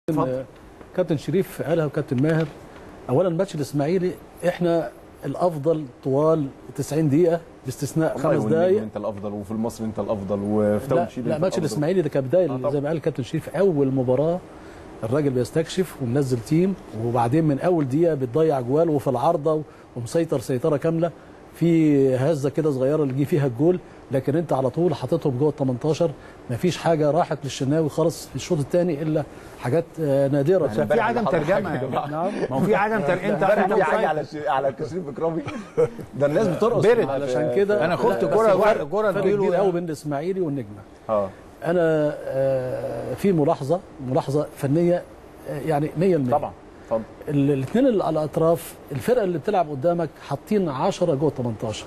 كابتن كابتن شريف قالها وكابتن ماهر اولا ماتش الاسماعيلي احنا الافضل طوال 90 دقيقه باستثناء والله خمس والنجم دقائق انت الافضل وفي المصري انت الافضل وفي لا, تونشيب لا انت ماتش الأفضل. الاسماعيلي ده كبدايه آه طبعا. زي ما قال كابتن شريف اول مباراه الراجل بيستكشف ومنزل تيم وبعدين من اول دقيقه بتضيع جوال وفي العارضه ومسيطر سيطره كامله في هزه كده صغيره اللي جه فيها الجول لكن انت على طول حاططهم جوه ال 18 مفيش حاجه راحت للشناوي خالص في الشوط الثاني الا حاجات آه، نادره بس في عدم ترجمه يا جماعه نعم ما هو في عدم ترجمه انت امبارح أنت في حاجه مسيطر. على ش- على شريف اكرامي ده الناس بترقص برد. علشان كده أنا خفت لا، كرة- بس فرق- كرة فرق تجيله كبير يعني. قوي بين الاسماعيلي والنجمه اه انا آه، في ملاحظه ملاحظه فنيه آه، يعني 100% طبعا اتفضل الاثنين اللي على الاطراف الفرقه اللي بتلعب قدامك حاطين 10 جوه 18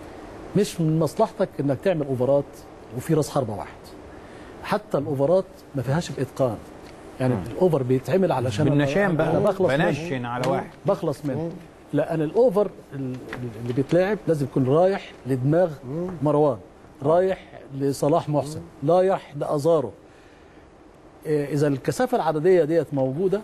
مش من مصلحتك انك تعمل اوفرات وفي راس حربه واحد حتى الاوفرات ما فيهاش باتقان يعني الاوفر بيتعمل علشان أنا- بالنشان بقى أنا بخلص منه. بنشن على واحد بخلص منه لا انا الاوفر ال- اللي بيتلعب لازم يكون رايح لدماغ مروان رايح لصلاح محسن رايح لازارو إيه، اذا الكثافه العدديه ديت موجوده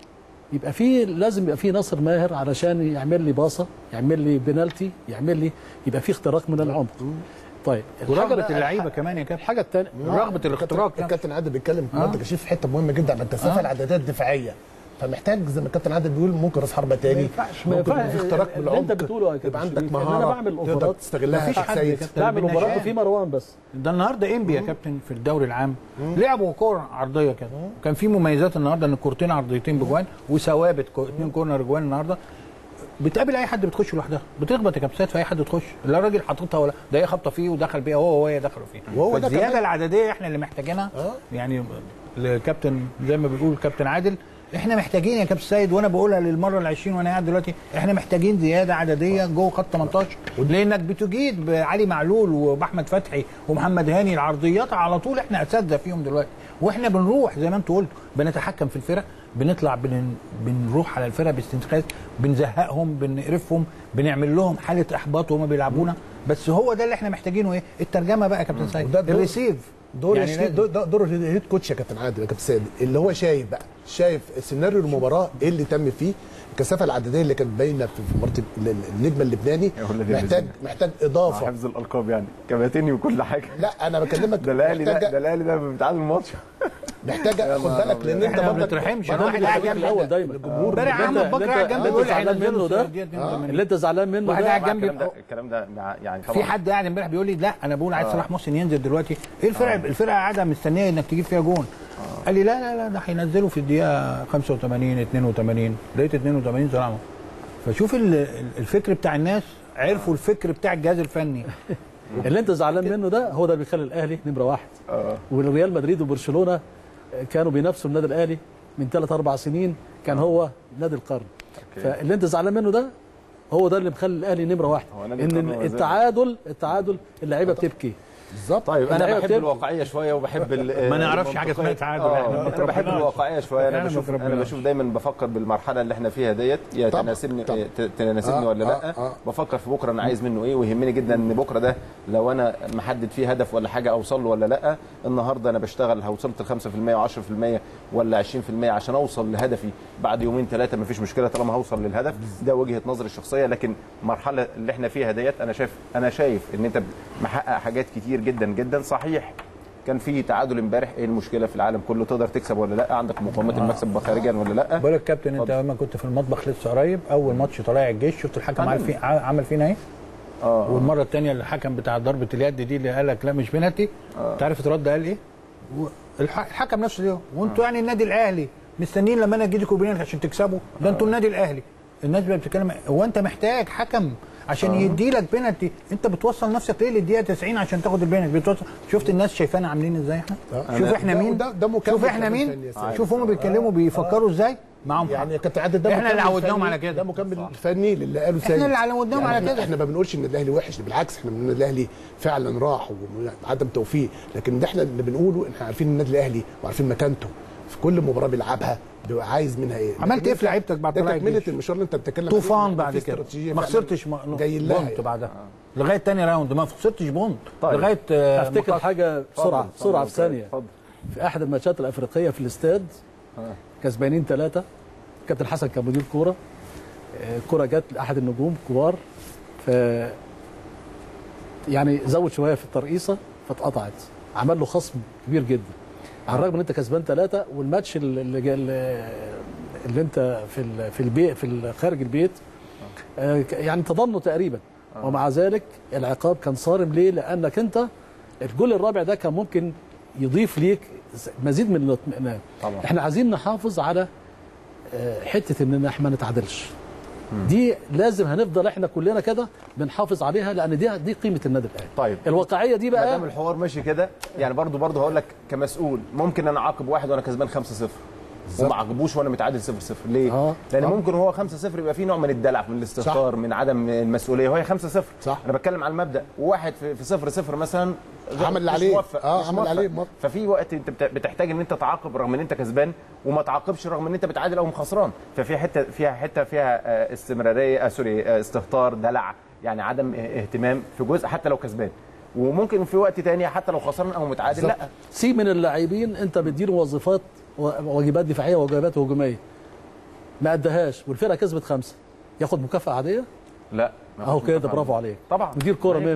يبقى في لازم يبقى في ناصر ماهر علشان يعمل لي باصه يعمل لي بنالتي يعمل لي يبقى في اختراق من العمق طيب الحاجة ورغبه الأ- اللعيبه كمان يا كابتن الحاجه الثانيه رغبه الاختراق الكابتن- الكابتن عادل بيتكلم آه. انت كشيف في حته مهمه جدا عن الكثافه آه. العدديه الدفاعيه فمحتاج زي ما الكابتن عادل بيقول ممكن راس حربه تاني ما ينفعش ما ممكن ينفعش يبقى في اختراق اللي انت بالعمق بتقوله يا يبقى كابتن عندك شريف، إن مهاره انا بعمل تقدر اوفرات تستغلها مفيش حد سيد. كابتن بعمل اوفرات بالنشان. وفي مروان بس ده النهارده انبي يا كابتن في الدوري العام لعبوا كور عرضيه كده كان في مميزات النهارده ان الكورتين عرضيتين بجوان وثوابت كو- اتنين كورنر جوان النهارده بتقابل اي حد بتخش لوحدها بتخبط يا كابتن في اي حد تخش لا الراجل حاططها ولا ده هي خبطه فيه ودخل بيها هو وهي دخلوا فيه وهو ده الزياده كمان. العدديه احنا اللي محتاجينها آه. يعني الكابتن زي ما بيقول الكابتن عادل احنا محتاجين يا كابتن سيد وانا بقولها للمره ال 20 وانا قاعد دلوقتي احنا محتاجين زياده عدديه جوه خط 18 لانك بتجيد بعلي معلول وباحمد فتحي ومحمد هاني العرضيات على طول احنا اساتذه فيهم دلوقتي واحنا بنروح زي ما انتوا قلتوا بنتحكم في الفرق بنطلع بن... بنروح على الفرق باستنقاذ بنزهقهم بنقرفهم بنعمل لهم حاله احباط وهم بيلعبونا بس هو ده اللي احنا محتاجينه ايه الترجمه بقى يا كابتن سيد وده دور- الريسيف دور يعني يعني لازم- دور, دور الهيد كوتش يا كابتن عادل يا كابتن سيد اللي هو شايف بقى شايف سيناريو المباراه ايه اللي تم فيه الكثافه العدديه اللي كانت باينه في في مباراه ال- ال- النجم اللبناني يا ولاد محتاج اللذين. محتاج مع اضافه حفظ الالقاب يعني كباتني وكل حاجه لا انا بكلمك ده الاهلي ده محتاجة- ده الاهلي ده بيتعادل الماتش محتاجه خد بالك لان انت احنا ما برضك بنترحمش برضك الواحد قاعد جنبي الاول دايما الجمهور امبارح اللي احمد انت- بكر اللي قاعد انت- جنبي اللي بيقول انت لي زعلان هينزلوا منه ده الدقيقة 82. اللي انت زعلان منه واحد ده قاعد مع جنبي الكلام ده الكلام ده مع يعني طبعا في حد قاعد امبارح بيقول لي لا انا بقول عايز صلاح محسن ينزل دلوقتي ايه الفرقه الفرقه قاعده مستنيه انك تجيب فيها جون قال لي لا لا لا ده هينزلوا في الدقيقه 85 82 لقيت 82 صلاح محسن. فشوف ال- ال- الفكر بتاع الناس عرفوا الفكر بتاع الجهاز الفني اللي انت زعلان منه ده هو ده اللي بيخلي الاهلي نمره واحد اه والريال مدريد وبرشلونه كانوا بينافسوا النادي الاهلي من ثلاث اربع سنين كان هو نادي القرن فاللي انت زعلان منه ده هو ده اللي مخلي الاهلي نمره واحد هو نادي القرن ان هو زي- التعادل التعادل اللعيبه بتبكي بالظبط طيب انا اللعيبة بحب بتبكي. الواقعيه شويه وبحب ال- ما نعرفش حاجة اسمها المنطقية. تعادل، آه، احنا ما انا بحب تربيناش. الواقعيه شويه انا احنا ما بشوف انا تربيناش. بشوف دايما بفكر بالمرحله اللي احنا فيها ديت يا طبعا، تناسبني طبعا. ت- تناسبني آه، ولا آه، لا آه. بفكر في بكره انا عايز منه ايه ويهمني جدا ان بكره ده لو انا محدد فيه هدف ولا حاجه اوصل له ولا لا النهارده انا بشتغل وصلت ل 5% و10% ولا 20% عشان اوصل لهدفي بعد يومين ثلاثه مفيش مشكله طالما هوصل للهدف ده وجهه نظري الشخصيه لكن المرحله اللي احنا فيها ديت انا شايف انا شايف ان انت محقق حاجات كتير جدا جدا صحيح كان في تعادل امبارح ايه المشكله في العالم كله تقدر تكسب ولا لا عندك مقاومه المكسب خارجيا ولا لا بقول لك كابتن انت اتفضل. لما كنت في المطبخ لسه قريب اول ماتش طلائع الجيش شفت الحكم تعادلنا. عمل فيه عمل فينا ايه اه والمره الثانيه الحكم بتاع ضربه اليد دي اللي قال لك لا مش بنالتي انت عارف اترد قال ايه؟ و- الح- الحكم نفسه ده وانتوا يعني النادي الاهلي مستنيين لما انا اجي لكم بنالتي عشان تكسبوا ده انتوا النادي الاهلي الناس بقى بتتكلم هو انت محتاج حكم عشان يدي لك بنالتي انت بتوصل نفسك ليه للدقيقه 90 عشان تاخد البنالتي بتوصل شوف الناس شايفانا عاملين ازاي احنا آه. شوف احنا ده- مين ده- ده مكمل شوف احنا كمان مين تاني يا سيدي. شوف هم بيتكلموا بيفكروا ازاي معاهم يعني حق. يا كابتن عادل ده احنا اللي مكمل عودناهم فني- على كده. ده مكمل فني للي قاله سيد احنا اللي عودناهم على احنا- كده. احنا ما بنقولش ان الاهلي وحش بالعكس احنا بنقول الاهلي فعلا راح وعدم توفيق لكن ده احنا اللي بنقوله احنا عارفين النادي الاهلي وعارفين مكانته في كل مباراه بيلعبها بيبقى عايز منها ايه عملت لكن ايه في انت- لعيبتك بعد ده طلائع تكمله الجيش؟ المشوار اللي انت بتتكلم طوفان عليه. بعد في كده استراتيجية ما فعلاً خسرتش م- جاي لها بونت يعني. بعدها لغايه تاني راوند ما خسرتش بونت طيب. لغايه آه، افتكر مقاطعة. حاجه بسرعه اتفضل، بسرعه في اتفضل. ثانيه اتفضل في احد الماتشات الافريقيه في الاستاد كسبانين ثلاثه كابتن حسن كان مدير كوره آه، الكوره جت لاحد النجوم كبار ف يعني زود شويه في الترقيصه فاتقطعت عمل له خصم كبير جدا على الرغم ان انت كسبان ثلاثه والماتش اللي اللي, جا- اللي انت في ال- في البيت في ال- خارج البيت آه، ك- يعني تضامنه تقريبا ومع ذلك العقاب كان صارم ليه؟ لانك انت الجول الرابع ده كان ممكن يضيف ليك مزيد من الاطمئنان طبعا احنا عايزين نحافظ على آه، حته ان احنا ما نتعادلش دي لازم هنفضل احنا كلنا كده بنحافظ عليها لان دي دي قيمه النادي الاهلي طيب الواقعيه دي ما دام بقى الحوار ماشي كده يعني برضو برضو هقول لك كمسؤول ممكن انا اعاقب واحد وانا كسبان 5-0 وما اعاقبوش وانا متعادل 0-0 ليه؟ آه. لان آه. ممكن هو 5-0 يبقى فيه نوع من الدلع من الاستهتار من عدم المسؤوليه وهي 5-0 صح. انا بتكلم على المبدا وواحد في في 0-0 مثلا عمل اللي مش عليه. موفق، آه، مش عمل اللي موفق. عليه، موفق. ففي وقت انت بت- بتحتاج ان انت تعاقب رغم ان انت كسبان وما تعاقبش رغم ان انت بتعادل او خسران ففي حته فيها حته فيها آه، استمراريه آه سوري آه، استهتار دلع يعني عدم اه- اهتمام في جزء حتى لو كسبان وممكن في وقت تاني حتى لو خسران او متعادل لا سي من اللاعبين انت بتديله وظيفات و- واجبات دفاعيه وواجبات هجوميه ما ادهاش والفرقه كسبت خمسه ياخد مكافاه عاديه لا اهو كده برافو عليك طبعا مدير كوره